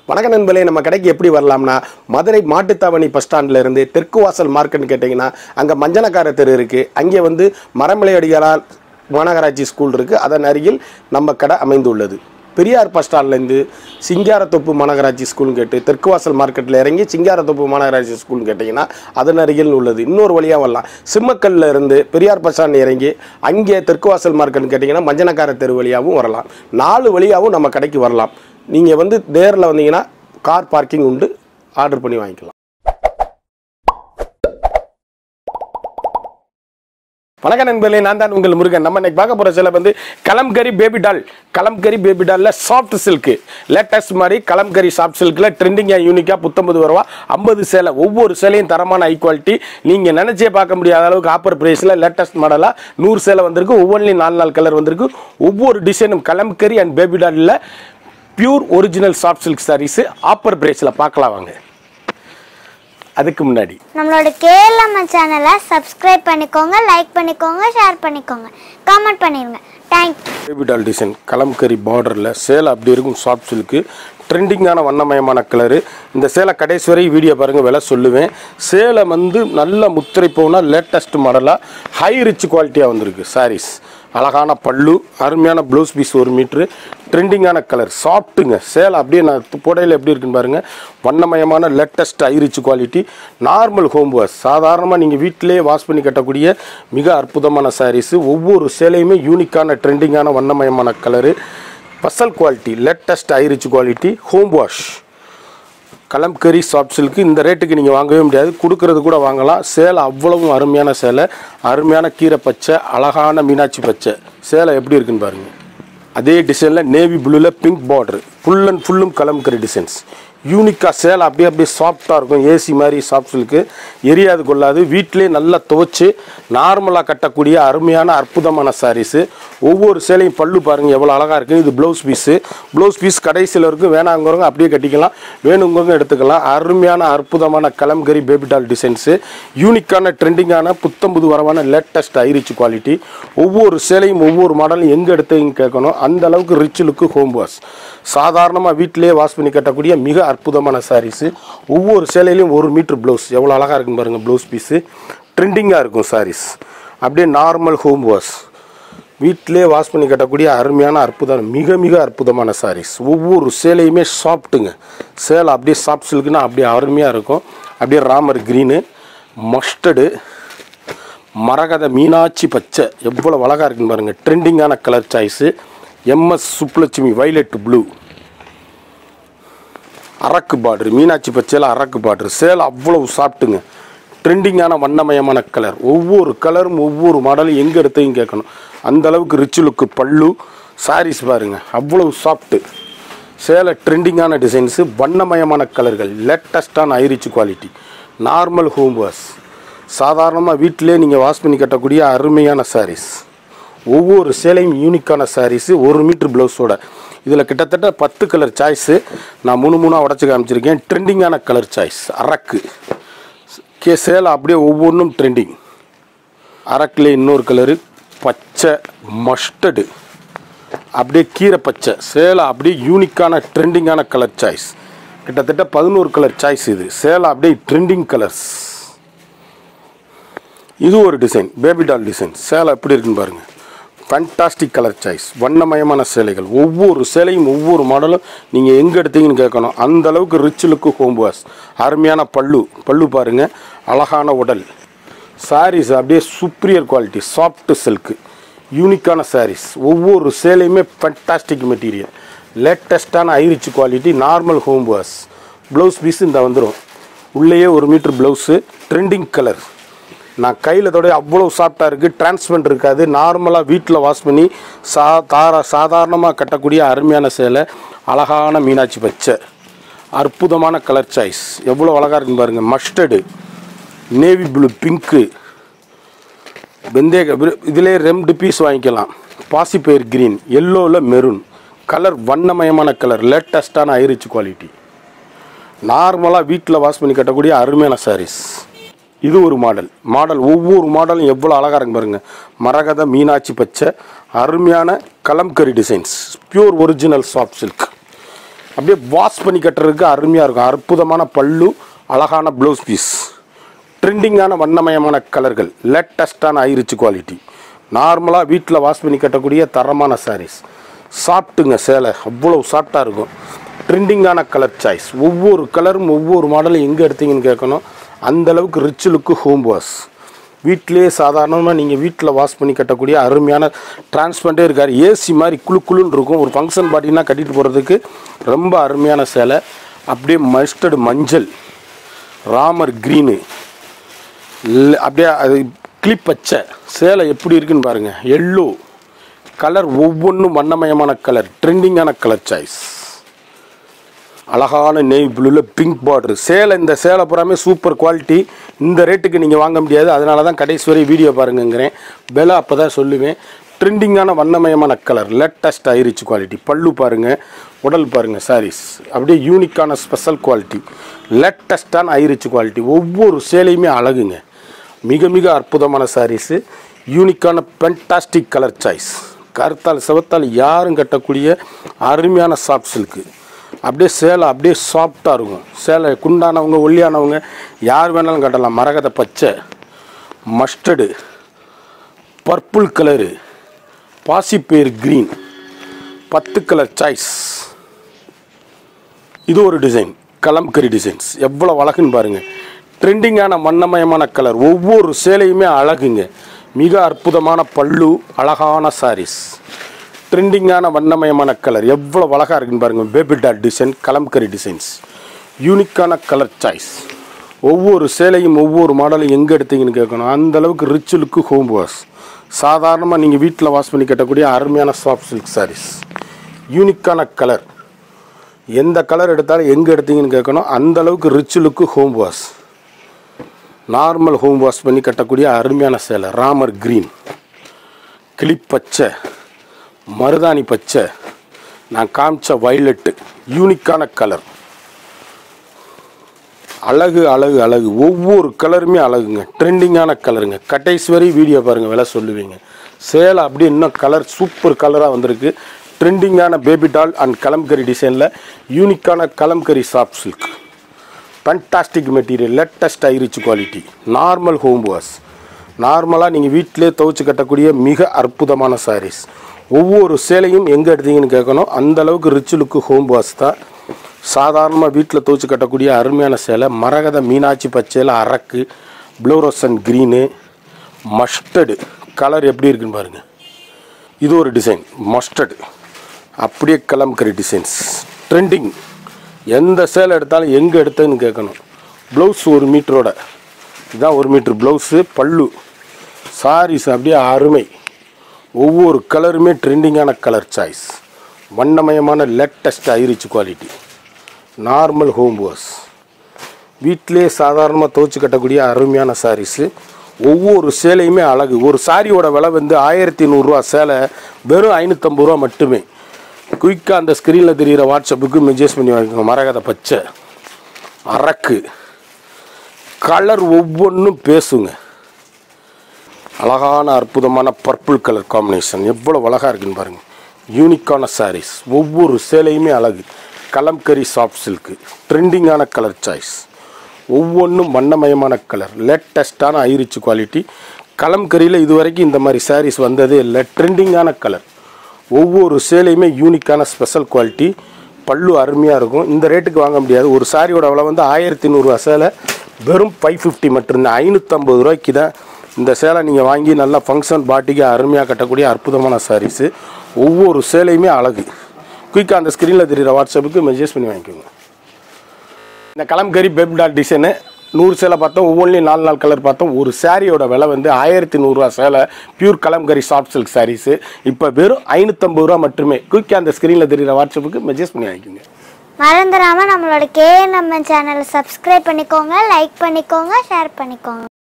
வணக்க நண்பர்களே நம்ம கடைக்கு எப்படி வரலாம்னா மதுரை மாட்டுத்தாவணி பஸ் ஸ்டாண்ட்ல இருந்து தெற்கு வாசல் மார்க்கெட்னு கேட்டிங்கன்னா அங்கே மஞ்சனக்கார தெரு இருக்குது அங்கே வந்து மரமலையடிகளார் மாநகராட்சி ஸ்கூல் இருக்குது அதன் அருகில் நம்ம கடை அமைந்துள்ளது பெரியார் பஸ் ஸ்டாண்ட்லேருந்து சிங்காரத்தோப்பு மாநகராட்சி ஸ்கூல்னு கேட்டு தெற்கு வாசல் மார்க்கெட்டில் இறங்கி சிங்காரத்தோப்பு மாநகராட்சி ஸ்கூல்னு கேட்டிங்கன்னா அதன் அருகில் உள்ளது இன்னொரு வழியாக வரலாம் சிம்மக்கல்ல இருந்து பெரியார் பஸ் ஸ்டாண்ட் இறங்கி அங்கே தெற்கு வாசல் மார்க்கெட்னு கேட்டிங்கன்னா மஞ்சனக்கார தெரு வழியாகவும் வரலாம் நாலு வழியாகவும் நம்ம கடைக்கு வரலாம் நீங்கள் வந்து நேரில் வந்தீங்கன்னா கார் பார்க்கிங் உண்டு ஆர்டர் பண்ணி வாங்கிக்கலாம் வணக்க நண்பர்களே நான் தான் உங்கள் முருகன் நம்ம இன்னைக்கு பார்க்க போகிற சில வந்து Kalamkari baby doll Kalamkari baby டாலில் சாஃப்ட் சில்க்கு லேட்டஸ்ட் மாதிரி கலம்கரி சாஃப்ட் சில்கில் ட்ரெண்டிங்காக யூனிக்காக புத்தம்பது ரூபா ஐம்பது சேலை ஒவ்வொரு சேலையும் தரமான ஹை குவாலிட்டி நீங்கள் நினச்சே பார்க்க முடியாத அளவுக்கு ஆப்பர் ப்ரைஸில் லேட்டஸ்ட் மாடலாக நூறு சேலை வந்திருக்கு ஒவ்வொன்றிலையும் நாலு நாலு கலர் வந்திருக்கு ஒவ்வொரு டிசைனும் கலம்கரி அண்ட் பேபி டாலில் pure original soft silk sarees offer ப்ரைஸில் பார்க்கலாம் வாங்க அதுக்கு முன்னாடி நம்மளோட கேஎல்எம் சேனலை சப்ஸ்கிரைப் பண்ணிக்கோங்க லைக் பண்ணிக்கோங்க ஷேர் பண்ணிக்கோங்க காமெண்ட் பண்ணிடுங்க thank you baby doll design Kalamkari பார்டரில் சேலை அப்படி இருக்கும் சாஃப்ட் சில்க்கு ட்ரெண்டிங்கான வண்ணமயமான கலரு இந்த சேலை கடைசி வரை வீடியோ பாருங்கள் விலை சொல்லுவேன் சேலை வந்து நல்ல முத்திரை போனால் லேட்டஸ்ட் மாடலாக ஹை ரிச் குவாலிட்டியாக வந்திருக்கு சாரீஸ் அழகான பல்லு அருமையான ப்ளவுஸ் பீஸ் ஒரு மீட்ரு ட்ரெண்டிங்கான கலர் சாஃப்ட்டுங்க சேலை அப்படியே நான் புடையில் எப்படி இருக்குன்னு பாருங்கள் வண்ணமயமான latest high rich quality normal home wash சாதாரணமாக நீங்கள் வீட்டிலே வாஷ் பண்ணி கட்டக்கூடிய மிக அற்புதமான சாரீஸு ஒவ்வொரு சேலையுமே யூனிக்கான ட்ரெண்டிங்கான வண்ணமயமான கலரு பசல் quality latest high rich quality home wash Kalamkari soft silk இந்த ரேட்டுக்கு நீங்கள் வாங்கவே முடியாது கொடுக்கறது கூட வாங்கலாம் சேலை அவ்வளவும் அருமையான சேலை அருமையான கீரை பச்சை அழகான மீனாட்சி பச்சை சேலை எப்படி இருக்குன்னு பாருங்கள் அதே டிசைனில் நேவி ப்ளூவில் பிங்க் பார்டர் ஃபுல் அண்ட் ஃபுல்லும் கலம்கரி டிசைன்ஸ் யூனிக்காக சேலை அப்படியே அப்படியே சாஃப்டாக இருக்கும் ஏசி மாதிரி சாஃப்ட் சில்க்கு எரியாது கொள்ளாது வீட்டிலே நல்லா துவைச்சு நார்மலாக கட்டக்கூடிய அருமையான அற்புதமான சாரீஸு ஒவ்வொரு சேலையும் பல்லு பாருங்கள் எவ்வளோ அழகாக இருக்குது இது ப்ளவுஸ் பீஸு ப்ளவுஸ் பீஸ் கடைசியில் இருக்கும் வேணாங்கிறவங்க அப்படியே கட்டிக்கலாம் வேணுங்கிறவங்க எடுத்துக்கலாம் அருமையான அற்புதமான கலம்கரி பேபி டால் டிசைன்ஸு யூனிக்கான ட்ரெண்டிங்கான புத்தம்புது வரவான லேட்டஸ்ட் ஐரிச் குவாலிட்டி ஒவ்வொரு சேலையும் ஒவ்வொரு மாடலும் எங்கே எடுத்தீங்கன்னு கேட்கணும் அந்த அளவுக்கு ரிச் லுக்கு ஹோம் வாஷ் சாதாரணமாக வீட்டிலேயே வாஷ் பண்ணி கட்டக்கூடிய மிக அற்புதமான சாரீஸு ஒவ்வொரு சேலையிலையும் ஒரு மீட்ரு ப்ளவுஸ் எவ்வளோ அழகாக இருக்குன்னு பாருங்கள் ப்ளவுஸ் பீஸு ட்ரெண்டிங்காக இருக்கும் சாரீஸ் அப்படியே நார்மல் ஹோம் வாஷ் வீட்டிலே வாஷ் பண்ணி கட்டக்கூடிய அருமையான அற்புதம் மிக மிக அற்புதமான சாரீஸ் ஒவ்வொரு சேலையுமே சாஃப்ட்டுங்க சேலை அப்படியே சாஃப்ட் சில்க்குன்னா அப்படியே அருமையாக இருக்கும் அப்படியே ராமர் க்ரீனு மஸ்டர்டு மரகத மீனாட்சி பச்சை எவ்வளோ அழகாக இருக்குன்னு பாருங்கள் ட்ரெண்டிங்கான colour choice MS Subbulakshmi violet blue அரக்கு பார்டர் மீனாட்சி பச்சையில் அரக்கு பார்டர் சேலை அவ்வளவு சாப்பிட்டுங்க ட்ரெண்டிங்கான வண்ணமயமான கலர் ஒவ்வொரு கலரும் ஒவ்வொரு மாடலும் எங்கே எடுத்தையும் கேட்கணும் அந்த அளவுக்கு ரிச் லுக்கு பல்லு சாரீஸ் பாருங்க அவ்வளவு சாஃப்ட்டு சேலை ட்ரெண்டிங்கான டிசைன்ஸு வண்ணமயமான கலர்கள் லேட்டஸ்டான high rich quality normal home wash சாதாரணமாக வீட்டிலே நீங்கள் வாஷ் பண்ணி கட்டக்கூடிய அருமையான சாரீஸ் ஒவ்வொரு சேலையும் யூனிக்கான சாரீஸு ஒரு மீட்ரு ப்ளவுஸோட இதில் கிட்டத்தட்ட பத்து கலர் சாய்ஸு நான் மூணு மூணாக உடச்சி காமிச்சிருக்கேன் ட்ரெண்டிங்கான கலர் சாய்ஸ் அரக்கு கே சேலை அப்படியே ஒவ்வொன்றும் ட்ரெண்டிங் அரக்கில் இன்னொரு கலரு பச்சை மஸ்டர்டு அப்படியே கீரை பச்சை சேலை அப்படியே யூனிக்கான ட்ரெண்டிங்கான கலர் சாய்ஸ் கிட்டத்தட்ட பதினோரு கலர் சாய்ஸ் இது சேலை அப்படியே ட்ரெண்டிங் கலர்ஸ் இது ஒரு டிசைன் பேபி டால் டிசைன் சேலை எப்படி இருக்குன்னு பாருங்கள் ஃபண்டாஸ்டிக் கலர் சாய்ஸ் வண்ணமயமான சேலைகள் ஒவ்வொரு சேலையும் ஒவ்வொரு மாடலும் நீங்கள் எங்கே எடுத்தீங்கன்னு கேட்கணும் அந்த அளவுக்கு ரிச் லுக்கு ஹோம் வாஷ் அருமையான பல்லு பல்லு பாருங்கள் அழகான உடல் சாரீஸ் அப்படியே சுப்ரியர் குவாலிட்டி சாஃப்ட் சில்க்கு யூனிக்கான சாரீஸ் ஒவ்வொரு சேலையுமே ஃபண்டாஸ்டிக் மெட்டீரியல் லேட்டஸ்டான high rich quality normal home wash blouse piece இந்த வந்துடும் உள்ளேயே ஒரு மீட்டர் ப்ளவுஸு ட்ரெண்டிங் கலர் நான் கையில் தொடைய அவ்வளோ சாஃப்டாக இருக்குது டிரான்ஸ்பரண்ட் இருக்காது நார்மலாக வீட்டில் வாஷ் பண்ணி சா தாரா சாதாரணமாக கட்டக்கூடிய அருமையான சேலை அழகான மீனாட்சி பச்சை அற்புதமான கலர் சாய்ஸ் எவ்வளோ அழகாக இருக்குன்னு பாருங்கள் மஸ்டர்டு நேவி ப்ளூ பிங்க்கு வெந்தய இதிலே ரெண்டு பீஸ் வாங்கிக்கலாம் பாசிப்பயிர் க்ரீன் எல்லோவில் மெரூன் கலர் வண்ணமயமான கலர் லேட்டஸ்டான ஐரிச் குவாலிட்டி நார்மலாக வீட்டில் வாஷ் பண்ணி கட்டக்கூடிய அருமையான சாரீஸ் இது ஒரு மாடல் மாடல் ஒவ்வொரு மாடலும் எவ்வளோ அழகாக இருக்கு பாருங்க மரகத மீனாட்சி பச்சை அருமையான Kalamkari designs pure original soft silk அப்படியே வாஷ் பண்ணி கட்டுறதுக்கு அருமையாக இருக்கும் அற்புதமான பல்லு அழகான ப்ளவுஸ் பீஸ் ட்ரெண்டிங்கான வண்ணமயமான கலர்கள் லேட்டஸ்டான ஐரிச்சு குவாலிட்டி நார்மலாக வீட்டில் வாஷ் பண்ணி கட்டக்கூடிய தரமான சாரீஸ் சாப்பிட்டுங்க சேலை அவ்வளோ சாஃப்டாக இருக்கும் ட்ரெண்டிங்கான கலர் சாய்ஸ் ஒவ்வொரு கலரும் ஒவ்வொரு மாடலும் எங்கே எடுத்தீங்கன்னு கேட்கணும் அந்த அளவுக்கு ரிச் லுக்கு ஹோம் வாஷ் வீட்டிலேயே சாதாரணமாக நீங்கள் வீட்டில் வாஷ் பண்ணி கட்டக்கூடிய அருமையான டிரான்ஸ்பரண்டே இருக்கார் ஏசி மாதிரி குளு குளுன்னு இருக்கும் ஒரு ஃபங்க்ஷன் பார்ட்டினா கட்டிட்டு போகிறதுக்கு ரொம்ப அருமையான சேலை அப்படியே மஸ்டர்டு மஞ்சள் ராமர் க்ரீனு அப்படியே அது கிளிப் பச்சை சேலை எப்படி இருக்குன்னு பாருங்கள் எல்லோ கலர் ஒவ்வொன்றும் வண்ணமயமான கலர் ட்ரெண்டிங்கான கலர் சாய்ஸ் அழகான நெய் ப்ளூவில் பிங்க் பார்டர் சேலை இந்த சேலை பூராமே சூப்பர் குவாலிட்டி இந்த ரேட்டுக்கு நீங்கள் வாங்க முடியாது அதனால தான் கடைசி வரை வீடியோ பாருங்கங்கிறேன் விலை அப்போ தான் சொல்லுவேன் ட்ரெண்டிங்கான வண்ணமயமான கலர் லேட்டஸ்ட் ஆயிருச்சு குவாலிட்டி பல்லு பாருங்கள் உடல் பாருங்கள் சாரீஸ் அப்படியே யூனிக்கான ஸ்பெஷல் குவாலிட்டி லேட்டஸ்டான ஆயிருச்சு குவாலிட்டி ஒவ்வொரு சேலையுமே அழகுங்க மிக மிக அற்புதமான சாரீஸு யூனிக்கான பென்டாஸ்டிக் கலர் சாய்ஸ் கருத்தால் சிவத்தால் யாரும் கட்டக்கூடிய அருமையான சாஃப்ட் சில்க்கு அப்படியே சேலை அப்படியே சாஃப்டாக இருக்கும் சேலை குண்டானவங்க ஒல்லியானவங்க யார் வேணாலும் கட்டலாம் மரகத பச்சை மஸ்டர்டு பர்பிள் கலரு பாசிப்பேர் க்ரீன் பத்து கலர் சாய்ஸ் இது ஒரு டிசைன் கலம்கரி டிசைன்ஸ் எவ்வளோ அழகுன்னு பாருங்கள் ட்ரெண்டிங்கான வண்ணமயமான கலர் ஒவ்வொரு சேலையுமே அழகுங்க மிக அற்புதமான பல்லு அழகான சாரீஸ் ட்ரெண்டிங்கான வண்ணமயமான கலர் எவ்வளோ அழகாக இருக்குன்னு பாருங்கள் baby dot design Kalamkari designs யூனிக்கான கலர் சாய்ஸ் ஒவ்வொரு சேலையும் ஒவ்வொரு மாடலும் எங்கே எடுத்தீங்கன்னு கேட்கணும் அந்த அளவுக்கு ரிச் லுக்கு ஹோம் வாஷ் சாதாரணமாக நீங்கள் வீட்டில் வாஷ் பண்ணி கட்டக்கூடிய அருமையான சாஃப்ட் சில்க் சாரீஸ் யூனிக்கான கலர் எந்த கலர் எடுத்தாலும் எங்கே எடுத்தீங்கன்னு கேட்கணும் அந்த அளவுக்கு rich look home wash normal home wash பண்ணி கட்டக்கூடிய அருமையான சேலை ராமர் க்ரீன் கிளிப் பச்சை மருதாணி பச்சை நான் காமிச்ச வயலட்டு யூனிக்கான கலர் அழகு அழகு அழகு ஒவ்வொரு கலருமே அழகுங்க ட்ரெண்டிங்கான கலருங்க கடைசி வரை வீடியோ பாருங்கள் விலை சொல்லுவீங்க சேலை அப்படியே இன்னும் கலர் சூப்பர் கலராக வந்திருக்கு ட்ரெண்டிங்கான பேபி டால் அண்ட் கலம்கரி டிசைனில் யூனிக்கான Kalamkari soft silk fantastic material latest high rich quality normal home wash நார்மலாக நீங்கள் வீட்டிலே துவைச்சு கட்டக்கூடிய மிக அற்புதமான சாரீஸ் ஒவ்வொரு சேலையும் எங்கே எடுத்தீங்கன்னு கேட்கணும் அந்த அளவுக்கு ரிச் லுக்கு ஹோம் வாஷ் தான் சாதாரணமாக வீட்டில் துவைச்சு கட்டக்கூடிய அருமையான சேலை மரகத மீனாட்சி பச்சையில் அரக்கு ப்ளூரோசன் க்ரீனு மஸ்டர்டு கலர் எப்படி இருக்குன்னு பாருங்கள் இது ஒரு டிசைன் மஸ்டர்டு அப்படியே கலம்கரி டிசைன்ஸ் ட்ரெண்டிங் எந்த சேலை எடுத்தாலும் எங்கே எடுத்தேன்னு கேட்கணும் ப்ளவுஸ் ஒரு மீட்டரோட இதுதான் ஒரு மீட்ரு ப்ளவுஸு பல்லு சாரீஸ் அப்படியே அருமை ஒவ்வொரு கலருமே ட்ரெண்டிங்கான கலர் சாய்ஸ் வண்ணமயமான latest high rich quality normal home wash வீட்டிலே சாதாரணமாக துவைச்சு கட்டக்கூடிய அருமையான சாரீஸு ஒவ்வொரு சேலையுமே அழகு ஒரு சாரியோட விலை வந்து ஆயிரத்தி நூறுரூவா சேலை வெறும் ஐநூற்றம்பது ரூபா மட்டுமே குயிக்காக அந்த ஸ்க்ரீனில் தெரிகிற வாட்ஸ்அப்புக்கு மெசேஜ் பண்ணி வாங்கிக்கோங்க மரகத பச்சை அரக்கு கலர் ஒவ்வொன்றும் பேசுங்க அழகான அற்புதமான பர்பிள் கலர் காம்பினேஷன் எவ்வளோ அழகாக இருக்குன்னு பாருங்கள் யூனிக்கான சாரீஸ் ஒவ்வொரு சேலையுமே அழகு கலம்கரி சாஃப்ட் சில்க்கு ட்ரெண்டிங்கான கலர் சாய்ஸ் ஒவ்வொன்றும் வண்ணமயமான கலர் லேட்டஸ்டான ஐரிச் குவாலிட்டி கலம்கரியில் இது வரைக்கும் இந்த மாதிரி சாரீஸ் வந்ததே இல்லை ட்ரெண்டிங்கான கலர் ஒவ்வொரு சேலையுமே யூனிக்கான ஸ்பெஷல் குவாலிட்டி பல்லு அருமையாக இருக்கும் இந்த ரேட்டுக்கு வாங்க முடியாது ஒரு சாரியோட விலை வந்து ஆயிரத்தி நூறுரூவா சேலை வெறும் ஃபைவ் ஃபிஃப்டி மட்டும்தான் ஐநூற்றம்பது ரூபாய்க்கு தான் இந்த சேலை நீங்கள் வாங்கி நல்லா ஃபங்க்ஷன் பாட்டிக்கு அருமையாக கட்டக்கூடிய அற்புதமான சாரீஸு ஒவ்வொரு சேலையுமே அழகு குயிக்காக அந்த ஸ்க்ரீனில் தெரிகிற வாட்ஸ்அப்புக்கு மெசேஜ் பண்ணி வாங்கிக்கோங்க இந்த கலம்கரி பெப் டாட் டிசைனு நூறு சேலை பார்த்தோம் ஒவ்வொன்றிலையும் நாலு நாலு கலர் பார்த்தோம் ஒரு சாரியோட விலை வந்து ஆயிரத்தி நூறுரூவா சேலை pure Kalamkari soft silk saris இப்போ வெறும் ஐநூற்றம்பது ரூபா மட்டுமே குயிக்காக அந்த ஸ்க்ரீனில் தெரிகிற வாட்ஸ்அப்புக்கு மெசேஜ் பண்ணி வாங்கிக்கோங்க மறந்துடாம நம்மளோட கே நம்ம சேனலை சப்ஸ்கிரைப் பண்ணிக்கோங்க லைக் பண்ணிக்கோங்க ஷேர் பண்ணிக்கோங்க